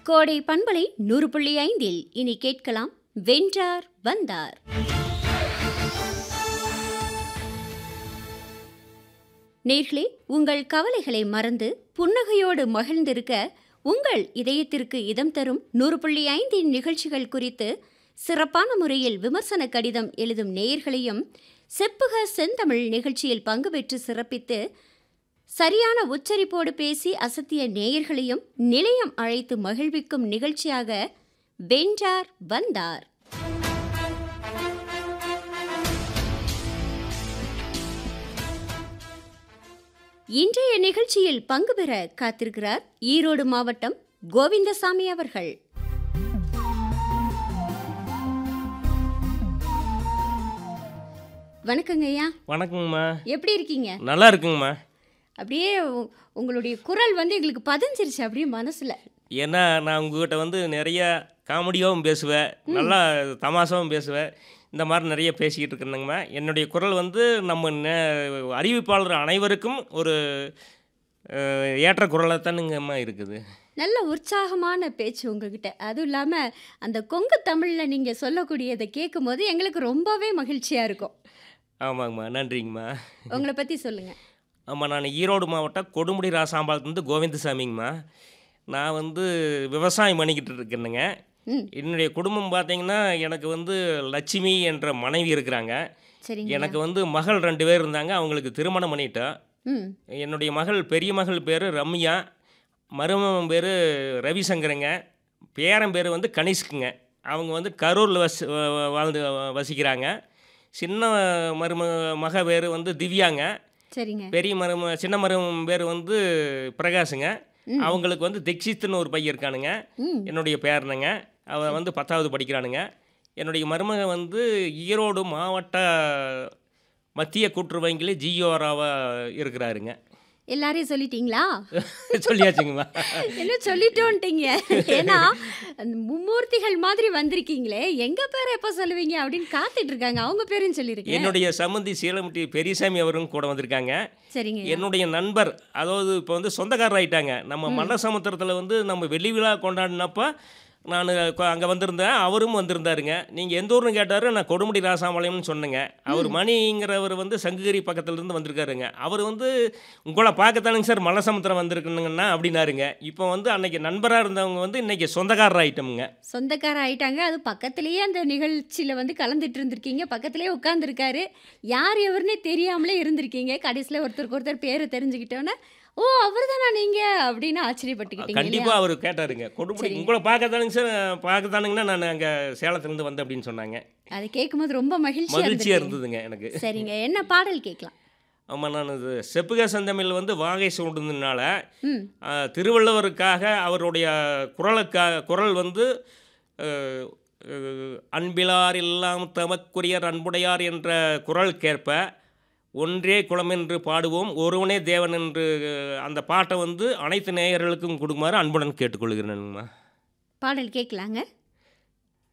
கோடை பண்பலை நூறு புள்ளி ஐந்தில் இனி கேட்கலாம் வென்றார் வந்தார் நேர்களே உங்கள் கவலைகளை மறந்து புன்னகையோடு மகிழ்ந்திருக்க உங்கள் இதயத்திற்கு இதம் தரும் நூறு புள்ளி ஐந்தின் நிகழ்ச்சிகள் குறித்து சிறப்பான முறையில் விமர்சன கடிதம் எழுதும் நேயர்களையும் செப்புக செந்தமிழ் நிகழ்ச்சியில் பங்கு பெற்று சிறப்பித்து சரியான உச்சரிப்போடு பேசி அசத்திய நேயர்களையும் நிலையம் அழைத்து மகிழ்விக்கும் நிகழ்ச்சியாக வென்றார் வந்தார் இன்றைய நிகழ்ச்சியில் பங்கு பெற காத்திருக்கிறார் ஈரோடு மாவட்டம் கோவிந்தசாமி அவர்கள் வணக்கங்க ஐயா வணக்கங்கம்மா எப்படி இருக்கீங்க நல்லா இருக்குங்கம்மா அப்படியே உ- உங்களுடைய குரல் வந்து எங்களுக்கு பதிஞ்சிருச்சு அப்படியே மனசுல ஏன்னா நான் உங்ககிட்ட வந்து நிறைய காமெடியாகவும் பேசுவேன் நல்லா தமாஷாவும் பேசுவேன் இந்த மாதிரி நிறைய பேசிக்கிட்டு இருக்கிறேங்கம்மா என்னுடைய குரல் வந்து நம்ம நே- அறிவிப்பாளர் அனைவருக்கும் ஒரு அஹ், ஏற்ற குரலாக தானுங்கம்மா இருக்குது நல்ல உற்சாகமான பேச்சு உங்ககிட்ட அதுவும் இல்லாமல் அந்த கொங்கு தமிழில் நீங்கள் சொல்லக்கூடியதை கேட்கும் போது எங்களுக்கு ரொம்பவே மகிழ்ச்சியாக இருக்கும் ஆமாங்கம்மா நன்றிங்கம்மா உங்களை பற்றி சொல்லுங்கள் ஆமாம் நான் ஈரோடு மாவட்டம் கொடுமுடி ராசாம்பாளத்துலேருந்து கோவிந்தசாமிங்கம்மா நான் வந்து விவசாயம் பண்ணிக்கிட்டு இருக்கேனுங்க ம் என்னுடைய குடும்பம் பார்த்தீங்கன்னா எனக்கு வந்து லட்சுமி என்ற மனைவி இருக்கிறாங்க சரிங்க எனக்கு வந்து மகள் ரெண்டு பேர் இருந்தாங்க அவங்களுக்கு திருமணம் பண்ணிட்டோம் ம் என்னுடைய மகள் பெரிய மகள் பேர் ரம்யா மருமகன் பேர் ரவிசங்கருங்க பேரன் பேர் வந்து கனிஷ்குங்க அவங்க வந்து கரூரில் வசி வ- வ- வாழ்ந்து வ- வசிக்கிறாங்க சின்ன மரும மக பேர் வந்து திவ்யாங்க சரிங்க பெரிய மரும சின்ன மருமகன் பேர் வந்து பிரகாஷுங்க அவங்களுக்கு வந்து தீக்ஷித்னு ஒரு பையன் இருக்கானுங்க ம் என்னுடைய பேரனுங்க அவன் வந்து பத்தாவது படிக்கிறானுங்க என்னுடைய மருமகன் வந்து ஈரோடு மாவட்ட மத்திய கூட்டுறவு வங்கியில் ஜியோராவாக இருக்கிறாருங்க எல்லாரையும் சொல்லிட்டீங்களா சொல்லியாச்சுங்கம்மா என்ன சொல்லிட்டோன்ட்டீங்க ஏன்னா அந்த மும்மூர்த்திகள் மாதிரி வந்திருக்கீங்களே எங்க பேரை எப்போ சொல்லுவீங்க அப்படின்னு காத்துட்டு இருக்காங்க அவங்க பேரும் சொல்லிருக்கேன் என்னுடைய சம்மந்தி சீலமுட்டி பெரியசாமி அவரும் கூட வந்திருக்காங்க சரிங்க என்னுடைய நண்பர் அதாவது இப்போ வந்து சொந்தக்காரர் ஆயிட்டாங்க நம்ம மல்ல சமுத்திரத்தில் வந்து நம்ம வெள்ளி விழா கொண்டாடினப்ப நான் அங்கே வந்திருந்தேன் அவரும் வந்திருந்தாருங்க நீங்கள் எந்த ஊர்னு கேட்டார் நான் கொடுமுடி ராசாமலையம்னு சொன்னேங்க அவர் மணிங்கிறவர் வந்து சங்குகிரி பக்கத்துலேருந்து வந்திருக்காருங்க அவர் வந்து உங்களை பார்க்கத்தானுங்க சார் மல்ல சமுத்திரம் வந்திருக்குனுங்கண்ணா அப்படின்னாருங்க இப்போ வந்து அன்னைக்கு நண்பராக இருந்தவங்க வந்து இன்னைக்கு சொந்தக்காரர் ஆயிட்டோமுங்க சொந்தக்கார ஆயிட்டாங்க அது பக்கத்துலேயே அந்த நிகழ்ச்சியில் வந்து கலந்துட்டு இருந்திருக்கீங்க பக்கத்துலேயே உட்காந்துருக்காரு யார் எவருன்னே தெரியாமலே இருந்திருக்கீங்க கடைசியில் ஒருத்தருக்கு ஒருத்தர் பேரை தெரிஞ்சுக்கிட்டோன்னே ஓ அவர் தானா நீங்கள் அப்படின்னு ஆச்சரியப்பட்டுக்கிட்டீங்க இல்லையா? கண்டிப்பாக அவர் கேட்டாருங்க கொடுமுடி உங்களை பார்க்கத்தானுங்க சார் பார்க்கத்தானுங்கன்னா நான் அங்கே சேலத்துலேருந்து வந்தேன் அப்படின்னு சொன்னாங்க அதை கேட்கும்போது ரொம்ப மகிழ்ச்சியாக மகிழ்ச்சியாக இருந்தது இருந்ததுங்க எனக்கு சரிங்க என்ன பாடல் கேட்கலாம் ஆமாம் நான் இது செப்புக செந்தமிழ் வந்து வாகை சூடுனதுனால ம் ஆ, திருவள்ளுவருக்காக அவருடைய குரலுக்காக குரல் வந்து அஹ், அஹ், அன்பிலார் எல்லாம் தமக்குரியர் அன்புடையார் என்ற குரலுக்கேற்ப ஒன்றே குளமென்று பாடுவோம் ஒருவனே தேவன் என்று அஹ், அந்த பாட்டை வந்து அனைத்து நேயர்களுக்கும் கொடுக்குமாறு அன்புடன் கேட்டுக்கொள்கிறேன்மா பாடல் கேட்கலாங்க